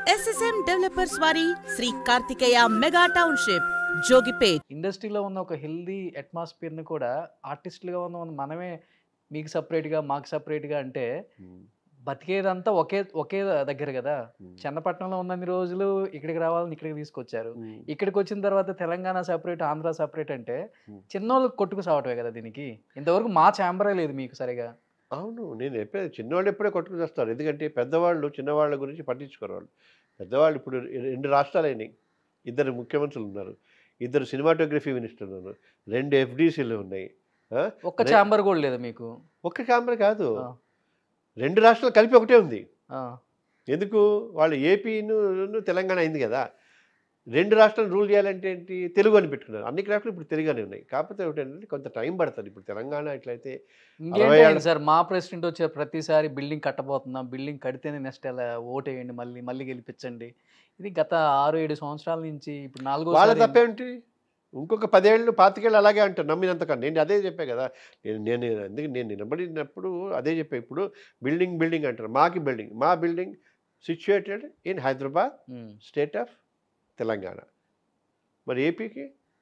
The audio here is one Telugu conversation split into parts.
ఎస్ఎస్ఎం డెవలపర్స్ వారి శ్రీ కార్తికేయ మెగా టౌన్షిప్ జోగిపేట్ ఇండస్ట్రీలో ఉన్న ఒక హెల్దీ అట్మాస్ఫియర్ని కూడా ఆర్టిస్టులుగా ఉన్న మన- మనమే మీకు సపరేట్గా మాకు సపరేట్గా అంటే బతికేదంతా ఒకే ఒకే దగ్గర కదా చెన్నపట్నంలో ఉన్నన్ని రోజులు ఇక్కడికి రావాలని ఇక్కడికి తీసుకొచ్చారు ఇక్కడికి వచ్చిన తర్వాత తెలంగాణ సపరేట్ ఆంధ్ర సపరేట్ అంటే Hmm. చిన్నోళ్ళకి కొట్టుకు సావటమే కదా దీనికి ఇంతవరకు మా ఛాంబరే లేదు మీకు సరిగా అవును నేను చెప్పేది చిన్నవాళ్ళు ఎప్పుడే కొట్టుకు చేస్తారు ఎందుకంటే పెద్దవాళ్ళు చిన్నవాళ్ళ గురించి పట్టించుకోరు వాళ్ళు పెద్దవాళ్ళు ఇప్పుడు రె- రెండు రాష్ట్రాలు అయినాయి ఇద్దరు ముఖ్యమంత్రులు ఉన్నారు ఇద్దరు సినిమాటోగ్రఫీ మినిస్టర్లు ఉన్నారు రెండు ఎఫ్డీసీలు ఉన్నాయి ఆ? ఒక్క రే- ఛాంబర్ కూడా లేదు మీకు ఒక్క ఛాంబర్ కాదు ఆ. రెండు రాష్ట్రాలు కలిపి ఒకటే ఉంది ఆ, ఎందుకు వాళ్ళు ఏపీను తెలంగాణ అయింది కదా రెండు రాష్ట్రాలు రూల్ చేయాలంటే ఏంటి తెలుగు అని పెట్టుకున్నారు అన్ని క్రాఫ్ట్లు ఇప్పుడు తెలుగునే ఉన్నాయి కాకపోతే ఏంటంటే కొంత టైం పడుతుంది ఇప్పుడు తెలంగాణ ఇట్లయితే ఇంకేంటి అరవై అయింది ఏళ్ళ- సార్ మా ప్రెసిడెంట్ వచ్చే ప్రతిసారి బిల్డింగ్ కట్టబోతున్నాం బిల్డింగ్ కడితేనే నెక్స్ట్ ఎలా ఓటేయండి మళ్ళీ మళ్ళీ గెలిపించండి ఇది గత ఆరు ఏడు సంవత్సరాల నుంచి ఇప్పుడు నాలుగో వాళ్ళ తప్పేంటి ఇంకొక పదేళ్ళు పాతికేళ్ళు అలాగే అంటారు నమ్మినంతకన్నా నేను అదే చెప్పా కదా నేను నేను అందుకే నేను నిలబడినప్పుడు అదే చెప్పా ఇప్పుడు బిల్డింగ్ బిల్డింగ్ అంటారు మాకి బిల్డింగ్ మా building situated in Hyderabad state of Telangana మరి ఏపీకి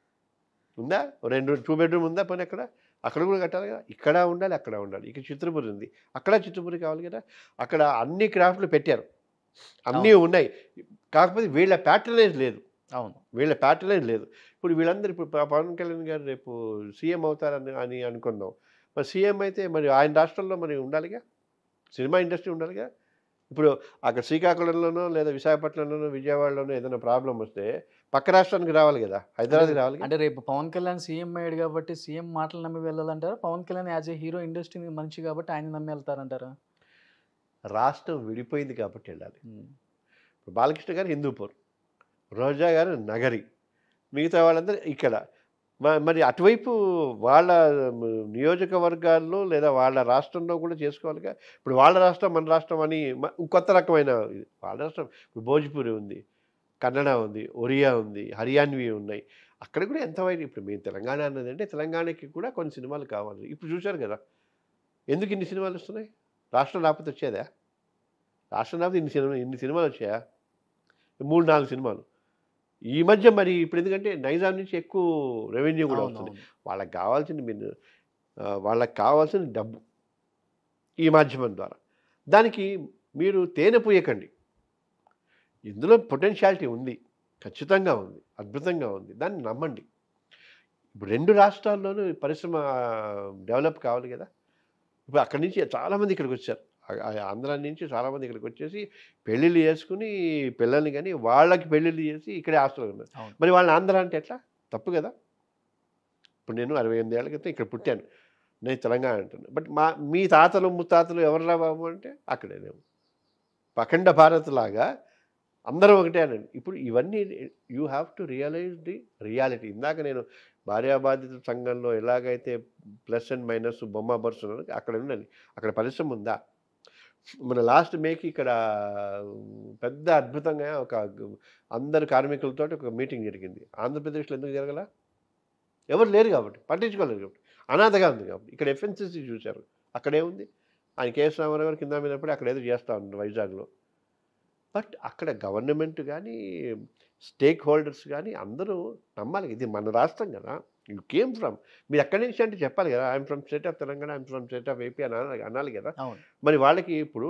ఉందా ఓ రెండు టూ బెడ్రూమ్ ఉందా పని అక్కడ అక్కడ కూడా కట్టాలి కదా ఇక్కడ ఉండాలి అక్కడ ఉండాలి ఇక్కడ చిత్రపురి ఉంది అక్కడ చిత్రపురి కావాలి కదా అక్కడ అన్ని క్రాఫ్ట్లు పెట్టారు అన్నీ ఉన్నాయి కాకపోతే వీళ్ళ ప్యాటర్నేజ్ లేదు అవును వీళ్ళ ప్యాటర్నేజ్ లేదు ఇప్పుడు వీళ్ళందరూ ఇప్పుడు ప- పవన్ కళ్యాణ్ గారు రేపు సీఎం అవుతారని అని అనుకుందాం మరి సీఎం అయితే మరి ఆయన రాష్ట్రంలో మరి ఉండాలిగా సినిమా ఇండస్ట్రీ ఉండాలిగా ఇప్పుడు అక్కడ శ్రీకాకుళంలోనో లేదా విశాఖపట్నంలోనో విజయవాడలోనో ఏదైనా ప్రాబ్లం వస్తే పక్క రాష్ట్రానికి రావాలి కదా హైదరాబాద్కి రావాలి అంటే రేపు పవన్ కళ్యాణ్ సీఎం అయ్యాడు కాబట్టి సీఎం మాటలు నమ్మి వెళ్ళాలంటారా Pawan Kalyan as a hero industry మంచి కాబట్టి ఆయన నమ్మి వెళ్తారంటారా రాష్ట్రం విడిపోయింది కాబట్టి వెళ్ళాలి ఇప్పుడు బాలకృష్ణ గారు హిందూపూర్ రోజా గారు నగరి మిగతా వాళ్ళందరూ ఇక్కడ మ- మరి అటువైపు వాళ్ళ మ్, నియోజకవర్గాల్లో లేదా వాళ్ళ రాష్ట్రంలో కూడా చేసుకోవాలిగా ఇప్పుడు వాళ్ళ రాష్ట్రం మన రాష్ట్రం అని మ- కొత్త రకమైన ఇది. వాళ్ళ రాష్ట్రం ఇప్పుడు భోజ్పురి ఉంది కన్నడ ఉంది ఒరియా ఉంది హర్యాన్వి ఉన్నాయి అక్కడ కూడా ఎంత వైపు ఇప్పుడు మేము తెలంగాణ అన్నది అంటే తెలంగాణకి కూడా కొన్ని సినిమాలు కావాలి ఇప్పుడు చూశారు కదా ఎందుకు ఇన్ని సినిమాలు వస్తున్నాయి రాష్ట్రం రాకపోతే వచ్చేదా రాష్ట్రం రాకపోతే ఇన్ని సినిమా ఇన్ని సినిమాలు వచ్చాయా మూడు నాలుగు సినిమాలు ఈ మధ్య మరి ఇప్పుడు ఎందుకంటే నైజాం నుంచి ఎక్కువ రెవెన్యూ కూడా అవును, వస్తుంది అవును. వాళ్ళకి కావాల్సింది మీరు ఆ, వాళ్ళకి కావాల్సిన డబ్బు ఈ మాధ్యమం ద్వారా దానికి మీరు తేనె పూయకండి ఇందులో పొటెన్షియాలిటీ ఉంది ఖచ్చితంగా ఉంది అద్భుతంగా ఉంది దాన్ని నమ్మండి ఇప్పుడు రెండు రాష్ట్రాల్లోనూ ఈ పరిశ్రమ డెవలప్ కావాలి కదా ఇప్పుడు అక్కడి నుంచి చాలామంది ఇక్కడికి వచ్చారు ఆ- ఆ ఆంధ్ర నుంచి చాలామంది ఇక్కడికి వచ్చేసి పెళ్ళిళ్ళు చేసుకుని పిల్లల్ని కానీ వాళ్ళకి పెళ్ళిళ్ళు చేసి ఇక్కడే హాస్టల్ ఉన్నారు అవును. మరి వాళ్ళని ఆంధ్ర అంటే ఎట్లా తప్పు కదా ఇప్పుడు నేను అరవై ఎనిమిది ఏళ్ళ క్రితం ఇక్కడ పుట్టాను నేను తెలంగాణ అంటున్నాను బట్ మా మీ తాతలు ముత్తాతలు ఎవర్రా బాబు అంటే అక్కడే నేను అఖండ భారత్ లాగా అందరూ ఒకటే అనండి ఇప్పుడు ఇవన్నీ you have to realise the reality ఇందాక నేను భార్యాబాధిత సంఘంలో ఎలాగైతే ప్లస్ అండ్ మైనస్ బొమ్మ పరుస్తున్నాను అక్కడ ఉండండి అక్కడ పరిశ్రమ ఉందా మన లాస్ట్ మేకి ఇక్కడ పెద్ద అద్భుతంగా ఒక అందరు కార్మికులతో ఒక మీటింగ్ జరిగింది ఆంధ్రప్రదేశ్లో ఎందుకు జరగల ఎవరు లేరు కాబట్టి పట్టించుకోలేరు కాబట్టి అనాథగా ఉంది కాబట్టి ఇక్కడ ఎఫ్ఎన్సీసీ చూశారు అక్కడే ఉంది ఆయన కేఎస్ రామారావు గారు కింద మీదప్పుడు అక్కడ ఏదో చేస్తూ ఉన్నారు వైజాగ్లో బట్ అక్కడ గవర్నమెంట్ కానీ స్టేక్ హోల్డర్స్ కానీ అందరూ నమ్మాలి ఇది మన రాష్ట్రం కదా యూ కేమ్ ఫ్రమ్ మీరు ఎక్కడి నుంచి అంటే చెప్పాలి కదా I'm from state of Telangana I'm from state of AP అని అనాలి అనాలి కదా అవును మరి వాళ్ళకి ఇప్పుడు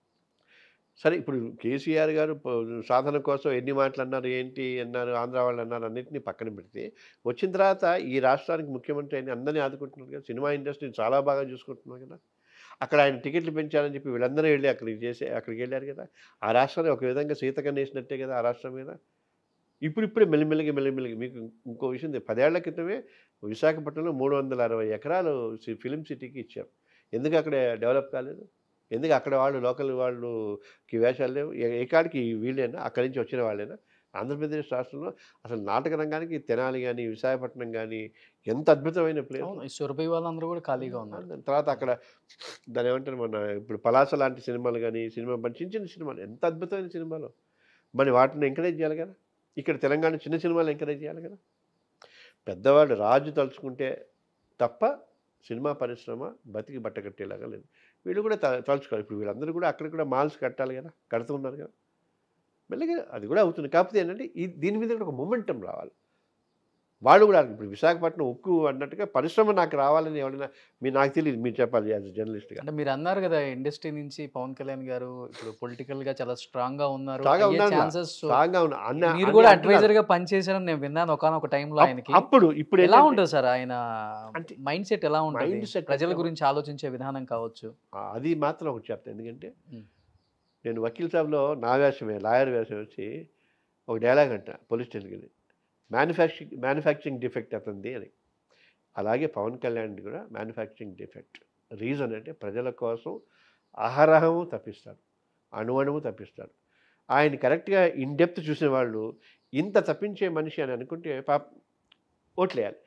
సరే ఇప్పుడు కేసీఆర్ గారు ప- సాధన కోసం ఎన్ని మాటలు అన్నారు ఏంటి అన్నారు ఆంధ్ర వాళ్ళు అన్నారు అన్నింటినీ పక్కన పెడితే వచ్చిన తర్వాత ఈ రాష్ట్రానికి ముఖ్యమంత్రి అని అందరినీ ఆదుకుంటున్నారు కదా సినిమా ఇండస్ట్రీని చాలా బాగా చూసుకుంటున్నారు కదా అక్కడ ఆయన టికెట్లు పెంచాలని చెప్పి వీళ్ళందరూ వెళ్ళి అక్కడికి చేసి అక్కడికి వెళ్ళారు కదా ఆ రాష్ట్రాన్ని ఒక విధంగా సీతకన్నేసినట్టే కదా ఆ రాష్ట్రం మీద ఇప్పుడు ఇప్పుడే మెల్లిమెల్లిగా మెల్లిమెల్లిగా మీకు ఇంకో విషయం తె- పదేళ్ల క్రితమే విశాఖపట్నంలో మూడు వందల అరవై ఎకరాలు సి- ఫిలిం సిటీకి ఇచ్చారు ఎందుకు అక్కడ డెవలప్ కాలేదు ఎందుకు అక్కడ వాళ్ళు లోకల్ వాళ్ళుకి వేషాలు లేవు ఏ- ఏ కాడికి వీళ్ళేనా అక్కడి నుంచి వచ్చిన వాళ్ళేనా ఆంధ్రప్రదేశ్ రాష్ట్రంలో అసలు నాటక రంగానికి తెనాలి కానీ విశాఖపట్నం కానీ ఎంత అద్భుతమైన ప్లేస్ అవును ఈ సురభి వాళ్ళందరూ కూడా ఖాళీగా ఉన్నారు దాని తర్వాత అక్కడ దాని ఏమంటారు మన ఇప్పుడు పలాస లాంటి సినిమాలు కానీ సినిమా మన చిన్న చిన్న సినిమాలు ఎంత అద్భుతమైన సినిమాలు మరి వాటిని ఎంకరేజ్ చేయాలి కదా ఇక్కడ తెలంగాణ చిన్న సినిమాలు ఎంకరేజ్ చేయాలి కదా పెద్దవాళ్ళు రాజు తలుచుకుంటే తప్ప సినిమా పరిశ్రమ బతికి బట్ట కట్టేలాగా లేదు వీళ్ళు కూడా త- తలుచుకోవాలి ఇప్పుడు వీళ్ళందరూ కూడా అక్కడ కూడా మాల్స్ కట్టాలి కదా కడుతున్నారు కదా మెల్లగా అది కూడా అవుతుంది కాకపోతే ఏంటంటే ఈ దీని మీద కూడా ఒక మొమెంటం రావాలి వాళ్ళు కూడా ఇప్పుడు విశాఖపట్నం ఉక్కు అన్నట్టుగా పరిశ్రమ నాకు రావాలని ఎవరైనా మీరు నాకు తెలియదు మీరు చెప్పాలి యాజ్ జర్నలిస్ట్గా అంటే మీరు అన్నారు కదా ఇండస్ట్రీ నుంచి పవన్ కళ్యాణ్ గారు ఇప్పుడు పొలిటికల్ గా చాలా స్ట్రాంగ్ గా ఉన్నారు Strong గా ఉన్నారు. ఛాన్సెస్ బాగా ఉన్న అన్న మీరు అన్ని కూడా అంటున్నారు. అడ్వైజర్ గా పనిచేశారని నేను విన్నాను ఒకనొక టైంలో అప్- ఆయనకి అప్పుడు ఇప్పుడు ఎలా ఏంటంటే- ఉంటుంది సార్ ఆయన అంటే- మైండ్ సెట్ ఎలా ఉంటుంది Mindset ప్రజల అంటే- గురించి ఆలోచించే విధానం కావచ్చు ఆ, అది మాత్రం ఒకటి చెప్తాను ఎందుకంటే మ్. నేను వకీల్ సాబ్లో నా వేషమే లాయర్ వేషం వచ్చి ఒక డైలాగ్ అంట పోలీస్ స్టేషన్కి వెళ్ళి మ్యానుఫ్యాక్చరింగ్ మ్యానుఫ్యాక్చరింగ్ డిఫెక్ట్ అతనిది అని అలాగే పవన్ కళ్యాణ్ కూడా మ్యానుఫ్యాక్చరింగ్ డిఫెక్ట్ రీజన్ అంటే ప్రజల కోసం అహరహము తప్పిస్తాడు అణువణువు తప్పిస్తాడు ఆయన కరెక్ట్గా ఇన్ డెప్త్ చూసిన వాళ్ళు ఇంత తప్పించే మనిషి అని అనుకుంటే పాప ఓట్లేయాలి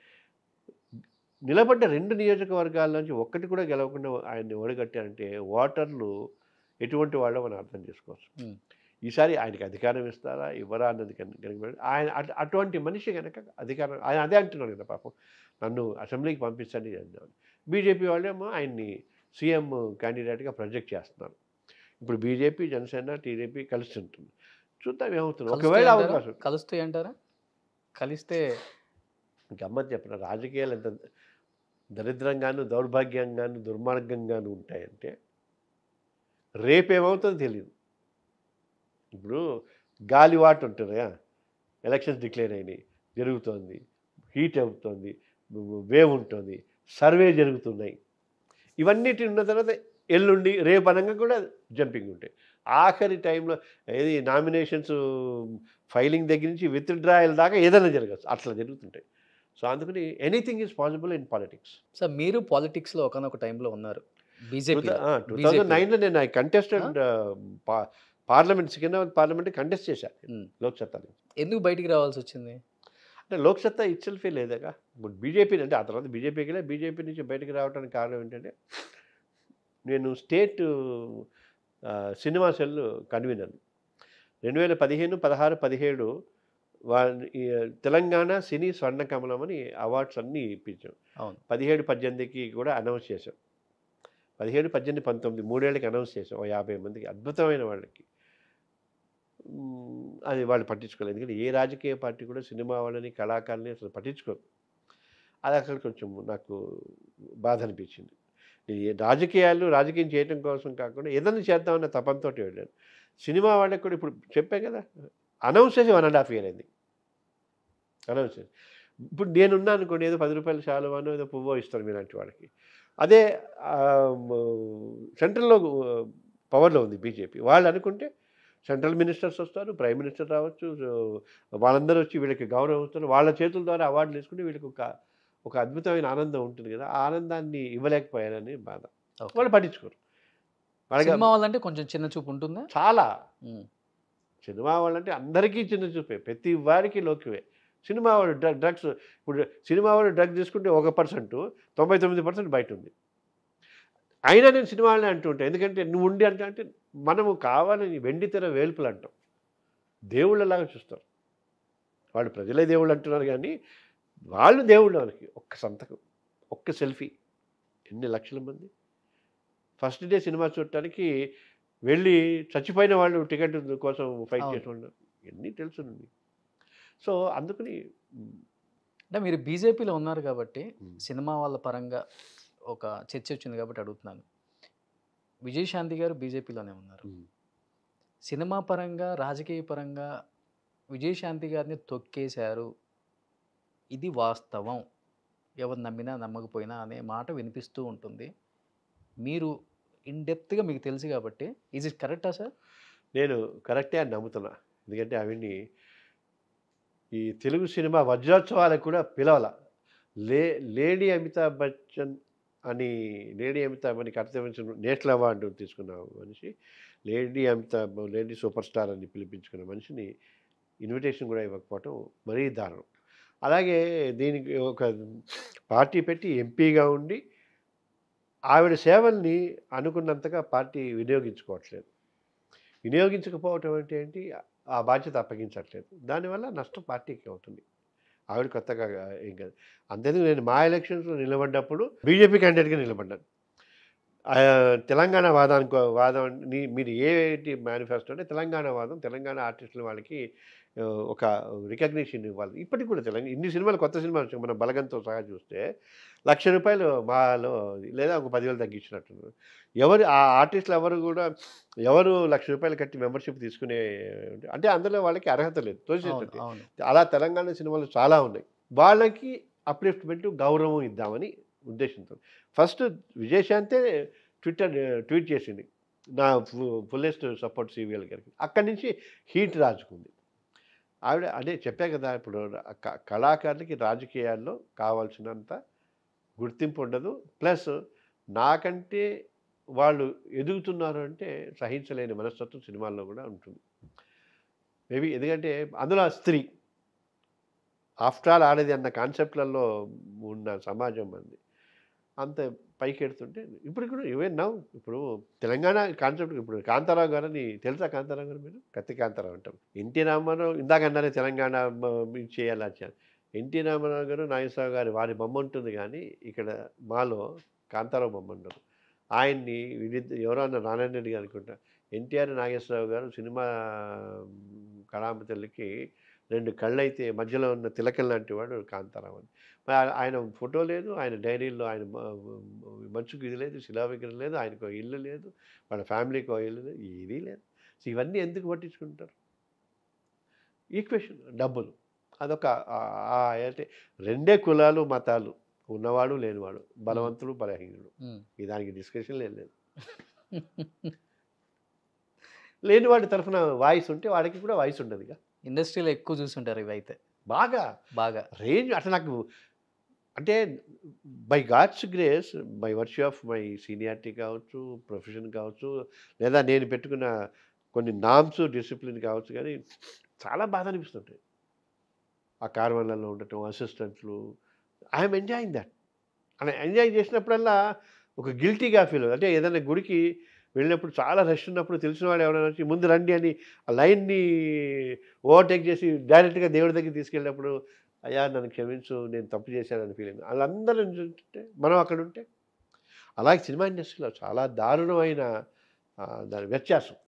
నిలబడ్డ రెండు నియోజకవర్గాల నుంచి ఒక్కటి కూడా గెలవకుండా ఆయన్ని ఓడగట్టారంటే ఓటర్లు ఎటువంటి వాళ్ళో మనం అర్థం చేసుకోవచ్చు Hmm. ఈసారి ఆయనకి అధికారం ఇస్తారా ఇవ్వరా అన్నది కనుక కనుక ఆయన అటు- అటువంటి మనిషి కనుక అధికారం ఆయన అదే అంటున్నాడు కదా పాపం నన్ను అసెంబ్లీకి పంపించండి అన్నాడు బీజేపీ వాళ్ళేమో ఆయన్ని సీఎం క్యాండిడేట్గా ప్రొజెక్ట్ చేస్తున్నారు ఇప్పుడు బీజేపీ జనసేన టీడీపీ కలిసి ఉంటుంది చూద్దాం ఏమవుతుంది ఒకవేళ అవకాశం కలుస్తాయి అంటారా కలిస్తే గమ్మత్ చెప్పిన రాజకీయాలు ఎంత దరిద్రంగాను దౌర్భాగ్యంగాను దుర్మార్గంగాను ఉంటాయంటే రేపేమవుతుందో తెలియదు ఇప్పుడు గాలివాట్ ఉంటుంది కదా, ఎలక్షన్స్ డిక్లేర్ అయినాయి జరుగుతోంది హీట్ అవుతుంది వేవ్ ఉంటుంది సర్వే జరుగుతున్నాయి ఇవన్నిటి ఉన్న తర్వాత ఎల్లుండి రేపు అనగా కూడా జంపింగ్ ఉంటాయి ఆఖరి టైంలో ఏది నామినేషన్స్ ఫైలింగ్ దగ్గర నుంచి విత్డ్రాయల్ దాకా ఏదైనా జరగచ్చు అట్లా జరుగుతుంటాయి సో అందుకని anything is possible in politics sir మీరు పాలిటిక్స్ లో ఒకనొక టైంలో ఉన్నారు బీజేపీ టూ థౌజండ్ నైన్లో నేను I contested parliament Secunderabad parliament contest చేశాను Hmm. లోక్సత్తా నుంచి ఎందుకు బయటికి రావాల్సి వచ్చింది అంటే లోక్సత్తా ఇట్సెల్ఫే లేదగా ఇప్పుడు బీజేపీ అంటే ఆ తర్వాత బీజేపీకి వెళ్ళి బీజేపీ నుంచి బయటకు రావడానికి కారణం ఏంటంటే నేను స్టేట్ ఆ, సినిమా సెల్ కన్వీనర్ రెండు వేల పదిహేను పదహారు పదిహేడు వా ఈ తెలంగాణ సినీ స్వర్ణ కమలం అని అవార్డ్స్ అన్నీ ఇప్పించాం అవును పదిహేడు పద్దెనిమిదికి కూడా అనౌన్స్ చేసాం పదిహేడు పద్దెనిమిది పంతొమ్మిది మూడేళ్ళకి అనౌన్స్ చేసాం ఓ యాభై మందికి అద్భుతమైన వాళ్ళకి మ్మ్, అది వాళ్ళు పట్టించుకోలేదు ఎందుకంటే ఏ రాజకీయ పార్టీ కూడా సినిమా వాళ్ళని కళాకారులని అసలు పట్టించుకోరు అది అసలు కొంచెం నాకు బాధ అనిపించింది నేను ఏ రాజకీయాలు రాజకీయం చేయడం కోసం కాకుండా ఏదైనా చేద్దామన్న తపంతో వెళ్ళాను సినిమా వాళ్ళకి కూడా ఇప్పుడు చెప్పాను కదా అనౌన్స్ చేసి వన్ అండ్ హాఫ్ ఇయర్ అయింది అనౌన్స్ చేసి ఇప్పుడు నేనున్నా అనుకోండి ఏదో పది రూపాయల శాలువానో ఏదో పువ్వో ఇస్తారు మీలాంటి వాళ్ళకి అదే ఆ, మ- సెంట్రల్లో పవర్లో ఉంది బీజేపీ వాళ్ళు అనుకుంటే సెంట్రల్ మినిస్టర్స్ వస్తారు ప్రైమ్ మినిస్టర్ రావచ్చు సో వాళ్ళందరూ వచ్చి వీళ్ళకి గౌరవం ఇస్తారు వాళ్ళ చేతుల ద్వారా అవార్డులు తీసుకుంటే వీళ్ళకి ఒక ఒక అద్భుతమైన ఆనందం ఉంటుంది కదా ఆ ఆనందాన్ని ఇవ్వలేకపోయానని బాధ Okay. వాళ్ళు పట్టించుకోరు వాళ్ళకి సినిమా వాళ్ళంటే కొంచెం చిన్న చూపు ఉంటుందా చాలా ఉమ్. సినిమా వాళ్ళంటే అందరికీ చిన్న చూపే ప్రతి వారికి లోకివే సినిమా వాడు డ్రగ్ డ్రగ్స్ ఇప్పుడు సినిమా వాడు డ్రగ్ తీసుకుంటే ఒక పర్సెంట్ తొంభై తొమ్మిది పర్సెంట్ బయట ఉంది అయినా నేను సినిమా వాళ్ళని అంటుంటా ఎందుకంటే నువ్వు ఉండి అంటే అంటే మనము కావాలని వెండి తెర వేల్పులు అంటాం దేవుళ్ళలాగా చూస్తారు వాళ్ళు ప్రజలే దేవుళ్ళు అంటున్నారు కానీ వాళ్ళు దేవుళ్ళు మనకి ఒక్క సంతకం ఒక్క సెల్ఫీ ఎన్ని లక్షల మంది ఫస్ట్ డే సినిమా చూడటానికి వెళ్ళి చచ్చిపోయిన వాళ్ళు టికెట్ కోసం ఫైట్ అవును. చేసి ఉన్నారు ఎన్ని తెలుసు సో అందుకని మ్, అంటే మీరు బీజేపీలో ఉన్నారు కాబట్టి మ్, సినిమా వాళ్ళ పరంగా ఒక చర్చ వచ్చింది కాబట్టి అడుగుతున్నాను విజయశాంతి గారు బీజేపీలోనే ఉన్నారు మ్. సినిమా పరంగా రాజకీయ పరంగా విజయశాంతి గారిని తొక్కేశారు ఇది వాస్తవం ఎవరు నమ్మినా నమ్మకపోయినా అనే మాట వినిపిస్తూ ఉంటుంది మీరు ఇన్డెప్త్గా మీకు తెలుసు కాబట్టి ఈజ్ ఇట్ కరెక్టా సార్ నేను కరెక్టే అని నమ్ముతున్నా ఎందుకంటే అవన్నీ ఈ తెలుగు సినిమా వజ్రోత్సవాలకు కూడా పిలవాల లే లేడీ అమితాబ్ బచ్చన్ అని లేడీ అమితాబ్ అని కర్తవ్యం నేషనల్ అవార్డు తీసుకున్న మనిషి lady Amitabh lady superstar అని పిలిపించుకున్న మనిషిని ఇన్విటేషన్ కూడా ఇవ్వకపోవటం మరీ దారుణం అలాగే దీనికి ఒక పార్టీ పెట్టి ఎంపీగా ఉండి ఆవిడ సేవల్ని అనుకున్నంతగా పార్టీ వినియోగించుకోవట్లేదు వినియోగించకపోవటం అంటే ఏంటి ఆ బాధ్యత అప్పగించట్లేదు దానివల్ల నష్టం పార్టీకి అవుతుంది ఆవిడ కొత్తగా ఏం కాదు అంతేందుకు నేను మా ఎలక్షన్స్లో నిలబడ్డప్పుడు బీజేపీ క్యాండిడేట్గా నిలబడ్డాను ఆ, తెలంగాణ వాదానికి వాదం ని- మీరు ఏంటి మేనిఫెస్టో అంటే తెలంగాణ వాదం తెలంగాణ ఆర్టిస్టుల వాళ్ళకి ఆ, ఒక రికగ్నిషన్ ఇవ్వాలి ఇప్పటికి కూడా తెలంగాణ ఇన్ని సినిమాలు కొత్త సినిమాలు వచ్చాయి మన బలగంతో సహా చూస్తే లక్ష రూపాయలు మాలో లేదా ఒక పదివేలు తగ్గించినట్టు ఎవరు ఆ ఆర్టిస్టులు ఎవరు కూడా ఎవరు లక్ష రూపాయలు కట్టి మెంబర్షిప్ తీసుకునే అంటే అందులో వాళ్ళకి అర్హత లేదు అవును, తోచేటట్టు అవును అలా తెలంగాణ సినిమాలు చాలా ఉన్నాయి వాళ్ళకి అప్లిఫ్ట్మెంట్ గౌరవం ఇద్దామని ఉద్దేశంతో ఫస్ట్ విజయశాంతే ట్విట్టర్ ట్వీట్ చేసింది నా ఫుల్లెస్ట్ సపోర్ట్ సివిఎల్ గారికి అక్కడి నుంచి హీట్ రాజుకుంది ఆవిడ అదే చెప్పా కదా ఇప్పుడు క- కళాకారులకి రాజకీయాల్లో కావాల్సినంత గుర్తింపు ఉండదు ప్లస్ నాకంటే వాళ్ళు ఎదుగుతున్నారు అంటే సహించలేని మనస్తత్వం సినిమాల్లో కూడా ఉంటుంది మేబీ ఎందుకంటే అందులో ఆ స్త్రీ ఆఫ్టర్ ఆల్ ఆడేది అన్న కాన్సెప్ట్లలో ఉన్న సమాజం మంది అంత పైకి ఎడుతుంటే ఇప్పుడు కూడా ఈవెన్ నవ్వు ఇప్పుడు తెలంగాణ కాన్సెప్ట్ ఇప్పుడు కాంతారావు గారని తెలుసా కాంతారావు గారు మీరు కత్తి కాంతారావు అంటాం ఎన్టీ రామారావు ఇందాక అన్నారే తెలంగాణ మ- ఇది చేయాలి అది చేయాలి ఎన్టీ రామారావు గారు నాగేశ్వరరావు గారి వారి బొమ్మ ఉంటుంది కానీ ఇక్కడ మాలో కాంతారావు బొమ్మ ఉండదు ఆయన్ని వీళ్ళిద్ద ఎవరో అన్న నారాయణ రెడ్డి గారు అనుకుంటా ఎన్టీఆర్ నాగేశ్వరరావు గారు సినిమా కళామతల్లికి రెండు కళ్ళు అయితే మధ్యలో ఉన్న తిలకం లాంటి వాడు కాంతారావు అని మరి ఆ- ఆయన ఫోటో లేదు ఆయన డైరీలో ఆయన మ- మంచుకు ఇది లేదు శిలా విగ్రహం లేదు ఆయనకు ఓ ఇల్లు లేదు వాళ్ళ ఫ్యామిలీకి ఓ ఇల్లు లేదు ఏదీ లేదు సో ఇవన్నీ ఎందుకు పట్టించుకుంటారు ఈక్వేషన్ డబ్బులు అదొక ఆ- ఆ అంటే రెండే కులాలు మతాలు ఉన్నవాడు లేనివాడు బలవంతుడు బలహీనుడు ఉమ్. ఈ దానికి డిస్కషన్ లేదు లేదు లేనివాడి తరఫున వాయిస్ ఉంటే వాడికి కూడా వాయిస్ ఉండదు ఇక ఇండస్ట్రీలో ఎక్కువ చూసుంటారు ఇవైతే బాగా బాగా రేంజ్ అట్లా నాకు అంటే by God's grace by virtue of my seniority కావచ్చు ప్రొఫెషన్ కావచ్చు లేదా నేను పెట్టుకున్న కొన్ని నామ్స్ డిసిప్లిన్ కావచ్చు కానీ చాలా బాధ అనిపిస్తుంటాయి ఆ కార్వన్లలో ఉండటం అసిస్టెంట్లు ఐఎమ్ ఎంజాయింగ్ దట్ అలా ఎంజాయ్ చేసినప్పుడల్లా ఒక గిల్టీగా ఫీల్ అంటే ఏదైనా గుడికి వెళ్ళినప్పుడు చాలా రష్ ఉన్నప్పుడు తెలిసిన వాడు ఎవరైనా వచ్చి ముందు రండి అని ఆ లైన్ని ఓవర్టేక్ చేసి డైరెక్ట్గా దేవుడి దగ్గర తీసుకెళ్ళినప్పుడు అయ్యా నన్ను క్షమించు నేను తప్పు చేశానని ఫీలింగ్ వాళ్ళందరూ ఉంటే మనం అక్కడ ఉంటే అలాగే సినిమా ఇండస్ట్రీలో చాలా దారుణమైన ఆ, దాని వ్యత్యాసం